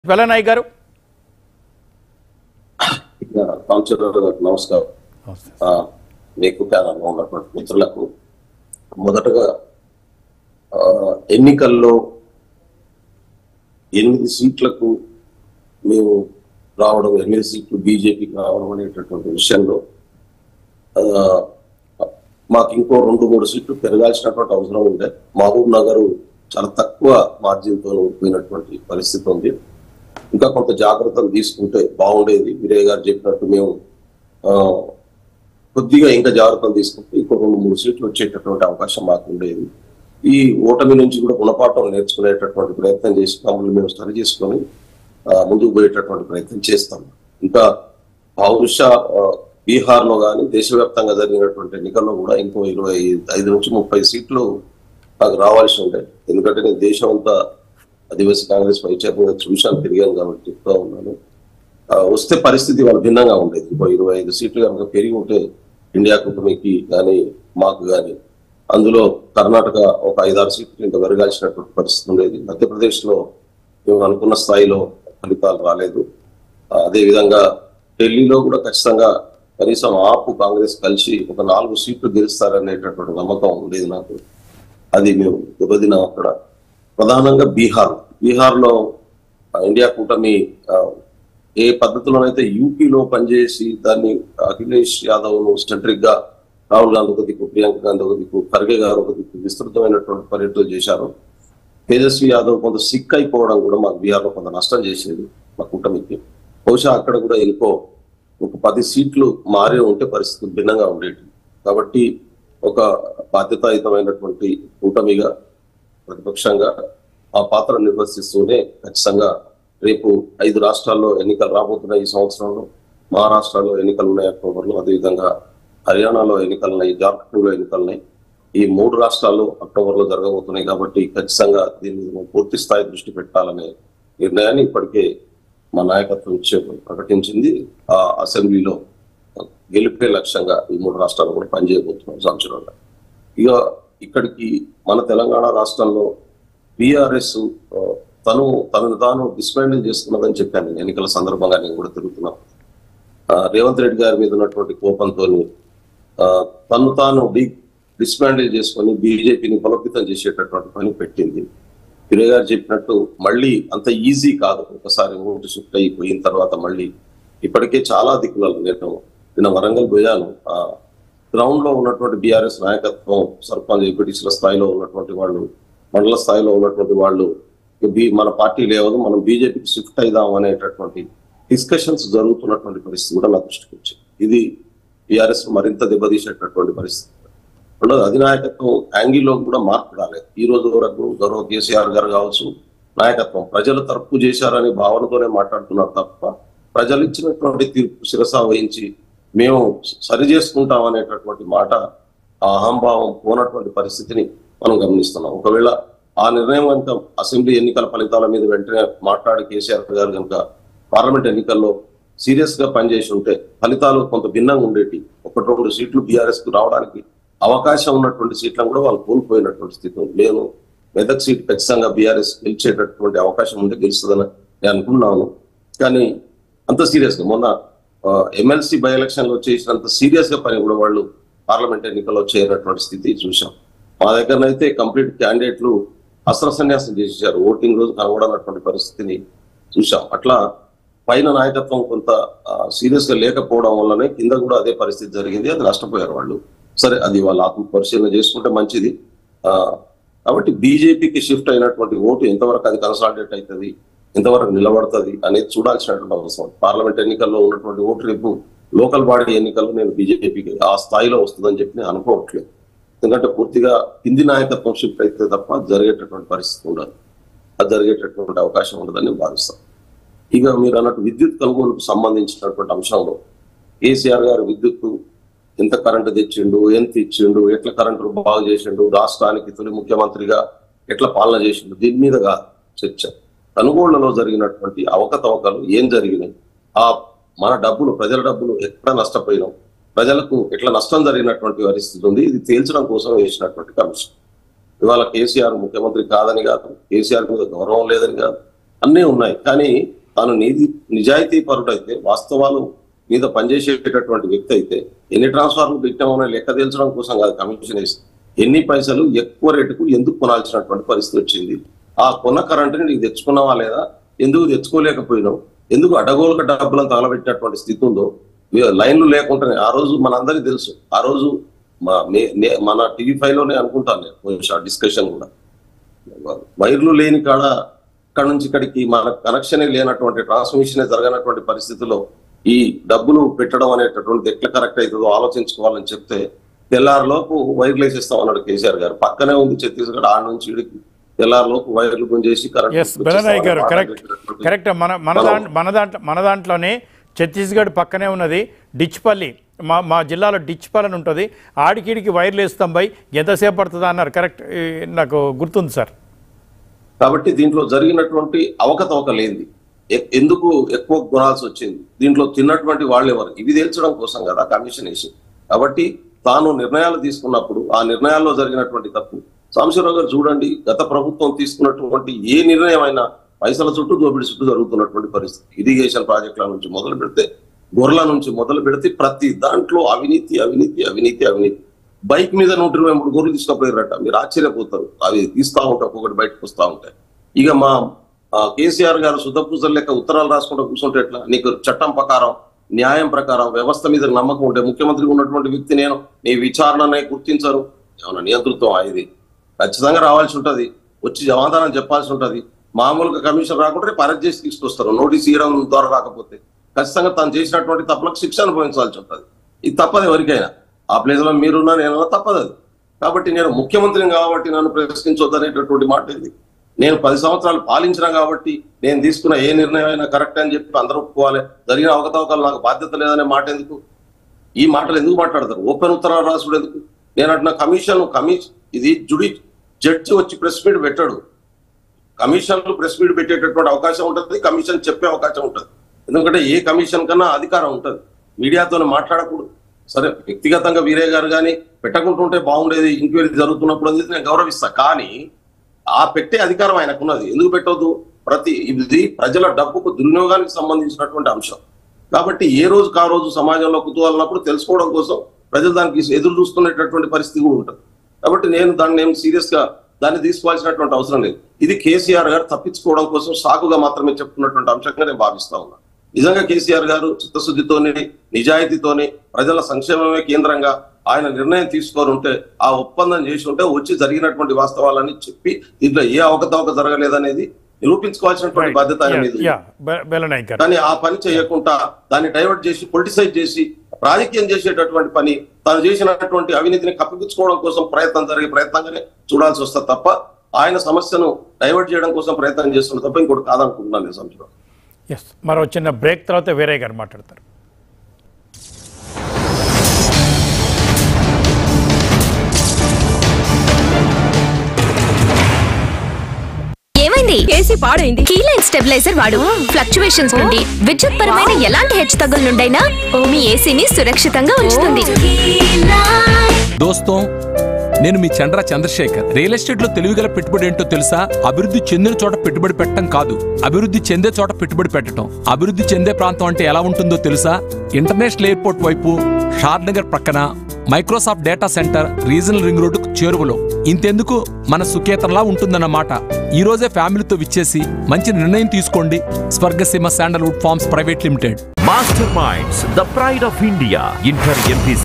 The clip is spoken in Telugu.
వెల్లనాయక్ గారు కౌన్సిలర్ గారికి నమస్కారం ఆ, మీకు ప్యానల్లో ఉన్నటువంటి మిత్రులకు మొదటగా ఆ, ఎన్నికల్లో ఎనిమిది సీట్లకు మేము రావడం ఎనిమిది సీట్లు బీజేపీకి రావడం అనేటటువంటి విషయంలో ఆ, మాకు ఇంకో రెండు మూడు సీట్లు పెరగాల్సినటువంటి అవసరం ఉండే మహబూబ్ నగర్ చాలా తక్కువ మార్జిన్తో ఓడిపోయినటువంటి పరిస్థితి ఉంది ఇంకా కొంత జాగ్రత్తలు తీసుకుంటే బాగుండేది వినయ్ గారు చెప్పినట్టు మేము ఆ, కొద్దిగా ఇంకా జాగ్రత్తలు తీసుకుంటే ఇంకో రెండు మూడు సీట్లు వచ్చేటటువంటి అవకాశం మాకు ఉండేది ఈ ఓటమి నుంచి కూడా గుణపాఠం నేర్చుకునేటటువంటి ప్రయత్నం చేసి మమ్మల్ని మేము సరి చేసుకొని ఆ, ముందుకు పోయేటటువంటి ప్రయత్నం చేస్తాం ఇంకా బహుశా ఆ, బీహార్ లో కానీ దేశవ్యాప్తంగా జరిగినటువంటి ఎన్నికల్లో కూడా ఇంకో ఇరవై ఐదు నుంచి ముప్పై సీట్లు నాకు రావాల్సి ఉండే ఎందుకంటే నేను దేశం అంతా ఆదివాసీ కాంగ్రెస్ వైచారంగా చూశాను తిరిగాను కాబట్టి చెప్తా ఉన్నాను ఆ, వస్తే పరిస్థితి వాళ్ళు భిన్నంగా ఉండేది ఇంకో ఇరవై ఐదు సీట్లు కనుక పెరిగి ఉంటే ఇండియా కూటమికి కానీ మాకు కానీ అందులో కర్ణాటక ఒక ఐదారు సీట్లు ఇంకా పెరగాల్సినటువంటి పరిస్థితి ఉండేది మధ్యప్రదేశ్ లో మేము అనుకున్న స్థాయిలో ఫలితాలు రాలేదు ఆ, అదే విధంగా ఢిల్లీలో కూడా ఖచ్చితంగా కనీసం ఆపు కాంగ్రెస్ కలిసి ఒక నాలుగు సీట్లు గెలుస్తారనేటటువంటి నమ్మకం ఉండేది నాకు అది మేము దెబ్బతిన్నాం అక్కడ ప్రధానంగా బీహార్ బీహార్ లో ఆ, ఇండియా కూటమి ఆ, ఏ పద్ధతిలోనైతే యూపీలో పనిచేసి దాన్ని అఖిలేష్ యాదవ్ ను సెంట్రిక్ గా రాహుల్ గాంధీ ఒక దిక్కు ప్రియాంక గాంధీ ఒక దిక్కు ఖర్గే గారు ఒక దిక్కు విస్తృతమైనటువంటి పర్యటన చేశారు తేజస్వి యాదవ్ కొంత సిక్ అయిపోవడం కూడా మాకు బీహార్ లో కొంత నష్టం చేసేది మా కూటమికి బహుశా అక్కడ కూడా ఇంకో ఒక పది సీట్లు మారే ఉంటే పరిస్థితులు భిన్నంగా ఉండేవి కాబట్టి ఒక బాధ్యతాయుతమైనటువంటి కూటమిగా ప్రతిపక్షంగా ఆ పాత్ర నిర్వర్తిస్తూనే ఖచ్చితంగా రేపు ఐదు రాష్ట్రాల్లో ఎన్నికలు రాబోతున్నాయి ఈ సంవత్సరంలో మహారాష్ట్రలో ఎన్నికలు ఉన్నాయి అక్టోబర్లో అదేవిధంగా హర్యానాలో ఎన్నికలు ఉన్నాయి జార్ఖండ్ లో ఎన్నికలు ఉన్నాయి ఈ మూడు రాష్ట్రాలు అక్టోబర్ లో జరగబోతున్నాయి కాబట్టి ఖచ్చితంగా దీని మీద మనం పూర్తి స్థాయి దృష్టి పెట్టాలనే నిర్ణయాన్ని ఇప్పటికే మా నాయకత్వం ఇచ్చే- ప్రకటించింది ఆ అసెంబ్లీలో గెలిపే లక్ష్యంగా ఈ మూడు రాష్ట్రాలు కూడా పనిచేయబోతున్నాం సంవత్సరంలో ఇక ఇక్కడికి మన తెలంగాణ రాష్ట్రంలో బీఆర్ఎస్ తను తనను తాను డిస్మాండిల్ చేసుకున్నదని చెప్పాను నేను ఎన్నికల సందర్భంగా నేను కూడా తిరుగుతున్నాను ఆ, రేవంత్ రెడ్డి గారి మీద ఉన్నటువంటి కోపంతో తను తాను డి డిస్మాండిల్ చేసుకొని బీజేపీని బలోపేతం చేసేటటువంటి పని పెట్టింది వినయ్ గారు చెప్పినట్టు మళ్ళీ అంత ఈజీ కాదు ఒకసారి ఓటు షిఫ్ట్ అయిపోయిన తర్వాత మళ్ళీ ఇప్పటికే చాలా దిక్కులలో నేను నిన్న వరంగల్ పోయాను ఆ గ్రౌండ్ లో ఉన్నటువంటి బీఆర్ఎస్ నాయకత్వం సర్పంచ్ ఎంపీటీసీల స్థాయిలో ఉన్నటువంటి వాళ్ళు మండల స్థాయిలో ఉన్నటువంటి వాళ్ళు ఇక బీ- మన పార్టీ లేవదు మనం బీజేపీకి షిఫ్ట్ అయిదాం అనేటటువంటి డిస్కషన్స్ జరుగుతున్నటువంటి పరిస్థితి కూడా నా దృష్టికి వచ్చింది ఇది బీఆర్ఎస్ మరింత దెబ్బతీసేటటువంటి పరిస్థితి రెండోది అధినాయకత్వం యాంగిల్లో కూడా మార్పు రాలేదు ఈ రోజు వరకు గౌరవ కేసీఆర్ గారు కావచ్చు నాయకత్వం ప్రజలు తప్పు చేశారనే భావనతోనే మాట్లాడుతున్నారు తప్ప ప్రజలు ఇచ్చినటువంటి తీర్పు శిరస వహించి మేము సరి చేసుకుంటాం అనేటటువంటి మాట ఆ అహంభావం పోనటువంటి పరిస్థితిని మనం గమనిస్తున్నాం ఒకవేళ ఆ నిర్ణయం కనుక అసెంబ్లీ ఎన్నికల ఫలితాల మీద వెంటనే మాట్లాడి కేసీఆర్ గారు కనుక పార్లమెంట్ ఎన్నికల్లో సీరియస్ గా పనిచేసి ఉంటే ఫలితాలు కొంత భిన్నంగా ఉండేటి ఒకటి రెండు సీట్లు బీఆర్ఎస్ కు రావడానికి అవకాశం ఉన్నటువంటి సీట్లను కూడా వాళ్ళు కోల్పోయినటువంటి స్థితి ఉంది. నేను మెదక్ సీట్ ఖచ్చితంగా బీఆర్ఎస్ గెలిచేటటువంటి అవకాశం ఉంటే గెలుస్తుందని నేను అనుకున్నాను కానీ అంత సీరియస్ గా మొన్న ఎమ్మెల్సీ బై ఎలక్షన్ లో చేసినంత సీరియస్ గా పని కూడా వాళ్ళు పార్లమెంట్ ఎన్నికల్లో చేయనటువంటి స్థితి చూసాం మా దగ్గరనైతే కంప్లీట్ క్యాండిడేట్లు అస్త్ర సన్యాసం చేసేసారు ఓటింగ్ రోజు కనబడనటువంటి పరిస్థితిని చూసాం అట్లా పైన నాయకత్వం కొంత సీరియస్ గా లేకపోవడం వల్లనే కింద కూడా అదే పరిస్థితి జరిగింది అది నష్టపోయారు వాళ్ళు సరే అది వాళ్ళ ఆత్మ పరిశీలన చేసుకుంటే మంచిది ఆ కాబట్టి బీజేపీకి షిఫ్ట్ అయినటువంటి ఓటు ఎంతవరకు అది కన్సాలిడేట్ అవుతుంది ఎంతవరకు నిలబడుతుంది అనేది చూడాల్సినటువంటి అవసరం పార్లమెంట్ ఎన్నికల్లో ఉన్నటువంటి ఓటు రేపు లోకల్ బాడీ ఎన్నికల్లో నేను బీజేపీకి ఆ స్థాయిలో వస్తుందని చెప్పి నేను అనుకోవట్లేదు ఎందుకంటే పూర్తిగా కింది నాయకత్వం షిఫ్ట్ అయితే తప్ప జరిగేటటువంటి పరిస్థితి ఉండదు అది జరిగేటటువంటి అవకాశం ఉండదని నేను భావిస్తాను ఇక మీరు అన్నట్టు విద్యుత్ కొనుగోలుకు సంబంధించినటువంటి అంశంలో కేసీఆర్ గారు విద్యుత్ ఎంత కరెంటు తెచ్చిండు ఎంత ఇచ్చిండు ఎట్లా కరెంటు బాగు చేసిండు రాష్ట్రానికి తొలి ముఖ్యమంత్రిగా ఎట్లా పాలన చేసిండు దీని మీద కాదు చర్చ కొనుగోళ్లలో జరిగినటువంటి అవకతవకలు ఏం జరిగినాయి ఆ మన డబ్బులు ప్రజల డబ్బులు ఎక్కడ నష్టపోయినాం ప్రజలకు ఎట్లా నష్టం జరిగినటువంటి పరిస్థితి ఉంది ఇది తేల్చడం కోసం వేసినటువంటి కమిషన్ ఇవాళ కేసీఆర్ ముఖ్యమంత్రి కాదని కాదు కేసీఆర్ మీద గౌరవం లేదని కాదు అన్నీ ఉన్నాయి కానీ తాను నీతి నిజాయితీ పరుడైతే వాస్తవాలు మీద పనిచేసేటటువంటి వ్యక్తి అయితే ఎన్ని ట్రాన్స్ఫార్మర్లు పెట్టామో లెక్క తేల్చడం కోసం కాదు కమిషన్ వేసి ఎన్ని పైసలు ఎక్కువ రేటుకు ఎందుకు కొనాల్సినటువంటి పరిస్థితి వచ్చింది ఆ కొన్న కరెంటుని నీకు తెచ్చుకున్నావా లేదా ఎందుకు తెచ్చుకోలేకపోయినావు ఎందుకు అడగోలుగా డబ్బులను తగలబెట్టినటువంటి స్థితి ఉందో వీ- లైన్లు లేకుండానే ఆ రోజు మనందరికీ తెలుసు ఆ రోజు మా- నే- నే- మన టీవీ ఫైవ్ లోనే అనుకుంటాను నేను కొంచెం డిస్కషన్ కూడా వైర్లు లేని కాడ ఇక్కడ నుంచి ఇక్కడికి మన కనెక్షన్ లేనటువంటి ట్రాన్స్మిషన్ జరగనటువంటి పరిస్థితిలో ఈ డబ్బులు పెట్టడం అనేటటువంటి ఎట్లా కరెక్ట్ అవుతుందో ఆలోచించుకోవాలని చెప్తే తెల్లారిలోపు వైర్లు వేసేస్తాం అన్నాడు కేసీఆర్ గారు పక్కనే ఉంది ఛత్తీస్గఢ్ ఆడ నుంచి ఇడికి తెల్లారిలోపు వైర్లు గుంజేసి ఎస్ బెలనాయక్ గారు కరెక్ట్ కరెక్ట్ మన మన దాంట్లో మన దాంట్లో మన దాంట్లోనే ఛత్తీస్గఢ్ పక్కనే ఉన్నది డిచ్పల్లి మా మా జిల్లాలో డిచ్పల్లి అని ఉంటుంది ఆడికిడికి వైర్లు వేస్తాం బై ఎంతసేపు పడుతుందా అన్నారు కరెక్ట్ ఈ, నాకు గుర్తుంది సార్ కాబట్టి దీంట్లో జరిగినటువంటి అవకతవక లేనిది ఎ- ఎందుకు ఎక్కువ కొనాల్సి వచ్చింది దీంట్లో తిన్నటువంటి వాళ్ళు ఎవరు ఇవి తేల్చడం కోసం కదా కమిషన్ వేసి కాబట్టి తాను నిర్ణయాలు తీసుకున్నప్పుడు ఆ నిర్ణయాల్లో జరిగినటువంటి తప్పు సాంబశివరావు గారు చూడండి గత ప్రభుత్వం తీసుకున్నటువంటి ఏ నిర్ణయం అయినా పైసల చుట్టూ దోపిడి చుట్టూ జరుగుతున్నటువంటి పరిస్థితి ఇరిగేషన్ ప్రాజెక్టుల నుంచి మొదలు పెడితే గొర్రెల నుంచి మొదలు పెడితే ప్రతి దాంట్లో అవినీతి అవినీతి అవినీతి అవినీతి బైక్ మీద నూట ఇరవై మూడు గొర్రెలు తీసుకుపోయారట మీరు ఆశ్చర్యపోతారు అవి తీస్తా ఉంటాయి ఒక్కొక్కటి బయటకు వస్తా ఉంటాయి ఇక మా ఆ, కేసీఆర్ గారు శుద్ధపూజలు లెక్క ఉత్తరాలు రాసుకుంటూ కూర్చుంటే ఎట్లా నీకు చట్టం ప్రకారం న్యాయం ప్రకారం వ్యవస్థ మీద నమ్మకం ఉంటే ముఖ్యమంత్రి ఉన్నటువంటి వ్యక్తి నేను నీ విచారణనే గుర్తించరు ఏమన్నా నియంతృత్వం ఆ ఇది ఖచ్చితంగా రావాల్సి ఉంటది వచ్చి సమాధానం చెప్పాల్సి ఉంటది మామూలుగా కమిషన్ రాకుంటే రేపు అరెస్ట్ చేసి తీసుకొస్తారు నోటీస్ ఇవ్వడం ద్వారా రాకపోతే ఖచ్చితంగా తను చేసినటువంటి తప్పులకు శిక్ష అనుభవించాల్సి ఉంటది ఇది తప్పదు ఎవరికైనా ఆ ప్లేస్ లో మీరున్నా నేను తప్పదు అది కాబట్టి నేను ముఖ్యమంత్రిని కాబట్టి నన్ను ప్రశ్నించొద్దనేటటువంటి మాట ఇది నేను పది సంవత్సరాలు పాలించిన కాబట్టి నేను తీసుకున్న ఏ నిర్ణయం అయినా కరెక్ట్ అని చెప్పి అందరూ ఒప్పుకోవాలి జరిగిన అవకతవకలు నాకు బాధ్యత లేదనే మాట ఎందుకు ఈ మాటలు ఎందుకు మాట్లాడతారు ఓపెన్ ఉత్తరాలు రాసుడు ఎందుకు నేను అంటున్న కమిషన్ కమిషన్ ఇది జుడి జడ్జి వచ్చి ప్రెస్ మీట్ పెట్టాడు కమిషన్లు ప్రెస్ మీట్ పెట్టేటటువంటి అవకాశం ఉంటుంది కమిషన్ చెప్పే అవకాశం ఉంటుంది ఎందుకంటే ఏ కమిషన్ కన్నా అధికారం ఉంటుంది మీడియాతో మాట్లాడకూడదు సరే వ్యక్తిగతంగా వీరే గారు కానీ పెట్టకుంటుంటే బాగుండేది ఎంక్వైరీ జరుగుతున్నప్పుడు అనేది నేను గౌరవిస్తా కానీ ఆ పెట్టే అధికారం ఆయనకున్నది ఎందుకు పెట్టవద్దు ప్రతి ఇది ప్రజల డబ్బుకు దుర్వినియోగానికి సంబంధించినటువంటి అంశం కాబట్టి ఏ రోజు కా రోజు సమాజంలో కుతూహలనప్పుడు తెలుసుకోవడం కోసం ప్రజలు దానికి ఎదురు చూస్తున్నటువంటి పరిస్థితి కూడా ఉంటుంది కాబట్టి నేను దాన్ని ఏం సీరియస్ గా దాన్ని తీసుకోవాల్సినటువంటి అవసరం లేదు ఇది కేసీఆర్ గారు తప్పించుకోవడం కోసం సాకుగా మాత్రమే చెప్తున్నటువంటి అంశంగా నేను భావిస్తా ఉన్నా నిజంగా కేసీఆర్ గారు చిత్తశుద్ధితోని నిజాయితీతోని ప్రజల సంక్షేమమే కేంద్రంగా ఆయన నిర్ణయం తీసుకొని ఉంటే ఆ ఒప్పందం చేసి ఉంటే వచ్చి జరిగినటువంటి వాస్తవాలని చెప్పి దీంట్లో ఏ అవకతవక జరగలేదనేది నిరూపించుకోవాల్సినటువంటి బాధ్యత ఆయన మీద ఉంది. యా బెలనాయక్ గారు కానీ ఆ పని చేయకుండా దాన్ని డైవర్ట్ చేసి పొలిటిసైజ్ చేసి రాజకీయం చేసేటటువంటి పని తాను చేసినటువంటి అవినీతిని కప్పిపుచ్చుకోవడం కోసం ప్రయత్నం జరిగే ప్రయత్నంగానే చూడాల్సి వస్తుంది తప్ప ఆయన సమస్యను డైవర్ట్ చేయడం కోసం ప్రయత్నం చేస్తున్న తప్ప ఇంకోటి కాదనుకుంటున్నాను నేను సంవత్సరం ఎస్ మరో చిన్న బ్రేక్ తర్వాత వేరే గారు మాట్లాడతారు ఏమైంది ఏసీ పాడైంది కీ లైన్ స్టెబిలైజర్ వాడు ఫ్లక్చువేషన్స్ నుండి విద్యుత్ పరమైన ఎలాంటి హెచ్చు తగ్గుల నుండైనా మీ ఏసీని సురక్షితంగా ఉంచుతుంది దోస్తం నేను మీ చంద్ర చంద్రశేఖర్ రియల్ ఎస్టేట్ లో తెలివిగల పెట్టుబడి ఏంటో తెలుసా అభివృద్ధి చెందిన చోట పెట్టుబడి పెట్టడం కాదు అభివృద్ధి చెందే చోట పెట్టుబడి పెట్టడం అభివృద్ధి చెందే ప్రాంతం అంటే ఎలా ఉంటుందో తెలుసా ఇంటర్నేషనల్ ఎయిర్పోర్ట్ వైపు షాద్ నగర్ ప్రక్కన Microsoft data centre regional ring road చేరువలో ఇంతెందుకు మన సుఖేతంలా ఉంటుందన్నమాట ఈ రోజే ఫ్యామిలీతో విచ్చేసి మంచి నిర్ణయం తీసుకోండి Swargaseema sandalwood farms private limited Masterminds, the pride of India. Inter MP